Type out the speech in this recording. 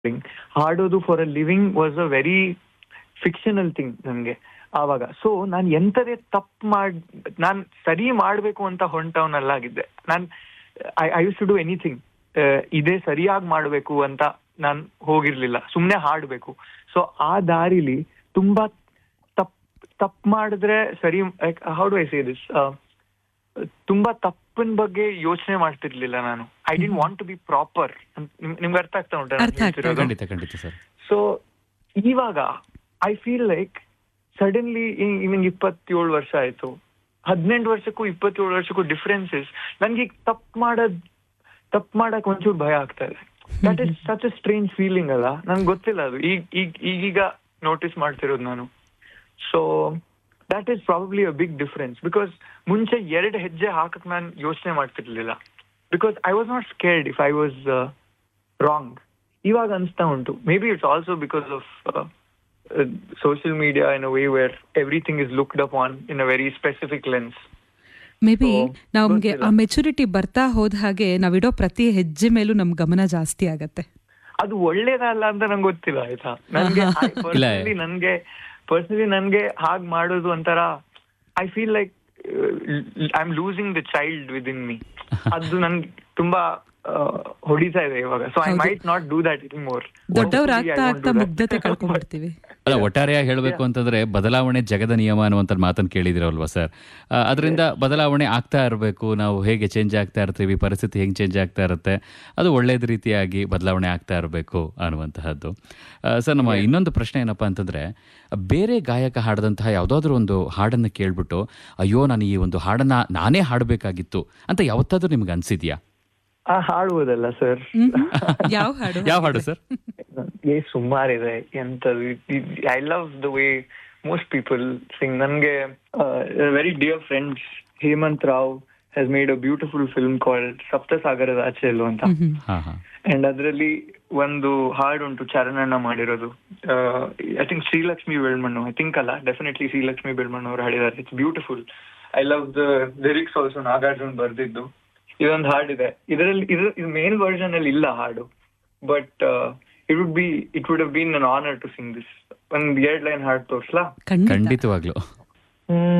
ಹಾಡೋದು for a living was a very fictional thing ನನಗೆ ಆವಾಗ ಸೊ ನಾನು ಎಂಥದೇ ತಪ್ಪು ಮಾಡ್ ನಾನು ಸರಿ ಮಾಡಬೇಕು ಅಂತ ಹೊಂಟವನಲ್ಲಾಗಿದ್ದೆ ನಾನು I I use to do anything ಇದೇ ಸರಿಯಾಗಿ ಮಾಡಬೇಕು ಅಂತ ನಾನು ಹೋಗಿರ್ಲಿಲ್ಲ ಸುಮ್ಮನೆ ಹಾಡಬೇಕು ಸೊ ಆ ದಾರಿಲಿ ತುಂಬಾ ತಪ್ ತಪ್ಪು ಮಾಡಿದ್ರೆ ಸರಿ how do I say this ತುಂಬಾ ತಪ್ಪಿನ ಬಗ್ಗೆ ಯೋಚನೆ ಮಾಡ್ತಿರ್ಲಿಲ್ಲ ನಾನು I didn't want to be proper ನಿಮ್ಗೆ ಅರ್ಥ ಆಗ್ತಾ ಉಂಟಾ ನಾನ್ ಅರ್ಥ ಆಗ್ತಾ ಹೇಳ್ತಿರೋದು? ಖಂಡಿತ ಖಂಡಿತ ಸರ್ ಸೊ ಇವಾಗ ಐ ಫೀಲ್ ಲೈಕ್ ಸಡನ್ಲಿ ಇವಾಗ ಇಪ್ಪತ್ತೇಳು ವರ್ಷ ಆಯ್ತು ಹದಿನೆಂಟು ವರ್ಷಕ್ಕೂ ಇಪ್ಪತ್ತೇಳು ವರ್ಷಕ್ಕೂ ಡಿಫ್ರೆನ್ಸಸ್ ನನ್ಗೆ ಈಗ ತಪ್ಪು ಮಾಡೋದ್ ತಪ್ಪು ಮಾಡಕ್ ಒಂಚೂರು ಭಯ ಆಗ್ತಾ ಇದೆ that is such a strange feeling ಅಲ್ಲ ನನ್ಗೆ ಗೊತ್ತಿಲ್ಲ ಅದು ಈಗ ಈಗ ಈಗೀಗ ನೋಟಿಸ್ ಮಾಡ್ತಿರೋದು ನಾನು so that is probably a big difference because ಮುಂಚೆ ಎರಡು ಹೆಜ್ಜೆ ಹಾಕಕ್ ನಾನು ಯೋಚನೆ ಮಾಡ್ತಿರ್ಲಿಲ್ಲ because I was not scared if I was wrong ಇವಾಗ ಅನ್ಸ್ತಾ ಉಂಟು maybe it's also because of social media in a way where everything is looked up on in a very specific lens maybe So, ನಮ್ಗೆ ಗೊತ್ತಿಲ್ಲ. ಆ maturity ಬರ್ತಾ ಹೋದ ಹಾಗೆ ನಾವಿಡೋ ಪ್ರತಿ ಹೆಜ್ಜೆ ಮೇಲೂ ನಮ್ ಗಮನ ಜಾಸ್ತಿ ಆಗತ್ತೆ ಅದು ಒಳ್ಳೇದಲ್ಲ ಅಂತ ನಂಗೆ ಗೊತ್ತಿಲ್ಲ ಆಯ್ತಾ ನನ್ಗೆ ಪರ್ಸನಲಿ ನನ್ಗೆ ಪರ್ಸನಲಿ ನನ್ಗೆ ಹಾಗ್ ಮಾಡೋದು ಒಂಥರ I feel like I am losing the child within me ಅದು ನನ್ಗೆ ತುಂಬಾ ಆ, ಹೊಡಿತಾ ಇದೆ ಇವಾಗ ಸೊ ಐ ಹೌದು. Might not do that anymore ದೊಡ್ಡವ್ರಾಗ್ತಾ ಆಗ್ತಾ ಮುಗ್ಧತೆ ಕಳ್ಕೊಂಡ್ಬಿಡ್ತೀವಿ ಅಲ್ಲ ಒಟ್ಟಾರೆಯಾಗಿ ಹೇಳಬೇಕು ಅಂತಂದ್ರೆ ಬದಲಾವಣೆ ಜಗದ ನಿಯಮ ಅನ್ನುವಂಥ ಮಾತನ್ನು ಕೇಳಿದಿರಲ್ವಾ ಸರ್ ಅದರಿಂದ ಬದಲಾವಣೆ ಆಗ್ತಾ ಇರಬೇಕು ನಾವು ಹೇಗೆ ಚೇಂಜ್ ಆಗ್ತಾ ಇರ್ತೀವಿ ಪರಿಸ್ಥಿತಿ ಹೆಂಗೆ ಚೇಂಜ್ ಆಗ್ತಾ ಇರುತ್ತೆ ಅದು ಒಳ್ಳೇದು ರೀತಿಯಾಗಿ ಬದಲಾವಣೆ ಆಗ್ತಾ ಇರಬೇಕು ಅನ್ನುವಂತಹದ್ದು ಆ, ಸರ್ ನಮ್ಮ ಇನ್ನೊಂದು ಪ್ರಶ್ನೆ ಏನಪ್ಪಾ ಅಂತಂದ್ರೆ ಬೇರೆ ಗಾಯಕ ಹಾಡದಂತಹ ಯಾವುದಾದ್ರೂ ಒಂದು ಹಾಡನ್ನು ಕೇಳ್ಬಿಟ್ಟು ಅಯ್ಯೋ ನಾನು ಈ ಒಂದು ಹಾಡನ್ನ ನಾನೇ ಹಾಡಬೇಕಾಗಿತ್ತು ಅಂತ ಯಾವತ್ತಾದ್ರೂ ನಿಮ್ಗೆ ಅನ್ಸಿದ್ಯಾ ಆ ಹಾಡುವುದಲ್ಲ ಸರ್ ಯಾವ ಹಾಡು ಯಾವ ಹಾಡು ಸರ್ ಏ ಸುಮಾರಿದೆ ಎಂತದು I love the way most people sing ನನ್ಗೆ very dear friends Hemanth Rao has made a beautiful film called ಸಪ್ತಸಾಗರದ ಆಚೆ ಎಲ್ಲೋ ಅಂತ ಹ್ಮ್ ಹಾ ಹಾ ಅಂಡ್ ಅದರಲ್ಲಿ ಒಂದು ಹಾಡು ಉಂಟು ಚರಣಣ್ಣ ಮಾಡಿರೋದು I think Shrilakshmi Belmannu I think ಅಲ್ಲ ಡೆಫಿನೆಟ್ಲಿ ಶ್ರೀಲಕ್ಷ್ಮಿ ಬೆಳ್ಮಣ್ಣು ಅವರು ಹಾಡಿದ್ದಾರೆ it's beautiful I love the lyrics also Nagarjun ಬರ್ದಿದ್ದು ಇದೊಂದು ಹಾಡಿದೆ ಇದರಲ್ಲಿ ಇದು ಮೇನ್ ವರ್ಷನ್ ಅಲ್ಲಿ ಇಲ್ಲ ಹಾಡು but it would be it would have been an honour to sing this ಒಂದ್ ಎರಡ್ ಲೈನ್ ಹಾಡು ತೋರ್ಸ್ಲಾ ಖಂಡಿತ ಖಂಡಿತವಾಗ್ಲು ಹ್ಮ್